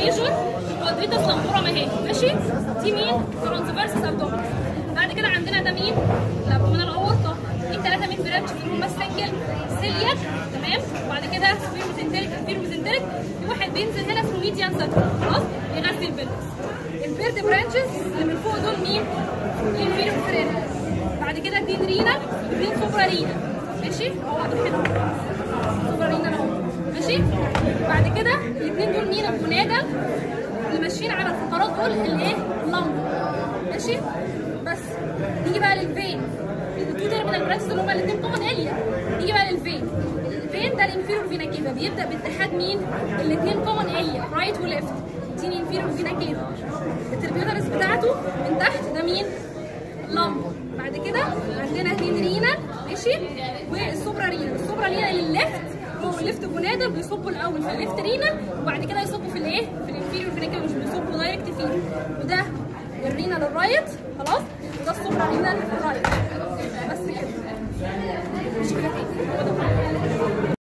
ميجور كوادريتس لامبورم اهي ماشي دي مين ترانسفيرسس ابدومينس بعد كده عندنا ده مين الابدومينال اورطه دي ثلاثه مين برانش في الروم السنجل سيلياك تمام وبعد كده فيروس انتريك فيروس انتريك في واحد بينزل هنا اسمه ميديان ساتر خلاص يغذي البلس البيرد برانشز اللي من فوق دول مين الانفيريور فرينال بعد كده اتنين رينا اتنين سوبرا رينا ماشي هو واضح هنا سوبرا رينا اهو ماشي بعد كده الاثنين دول مين الجناده اللي ماشيين على الفقرات دول الايه لمب ماشي بس نيجي بقى للفين التو تيرمينال برانشز اللي هما الاثنين كومن اريا نيجي بقى للفين الفين ده الانفيريور فينا كيفا بيبدا باتحاد مين الاثنين كومن اريا رايت وليفت دي الانفيريور فينا كيفا التربيوترس بتاعته من تحت ده مين لمب بعد كده عندنا اتنين رينا ماشي والسوبرا رينا السوبرا رينا للليفت هو الليفت جناده بيصبوا الاول في الليفت رينا وبعد كده يصبوا في الايه في الانفيريور فينيكا مش بيصبوا دايركت فيه وده الرينا للرايت خلاص وده السوبرا رينا للرايت بس كده مش كده تاني هو ده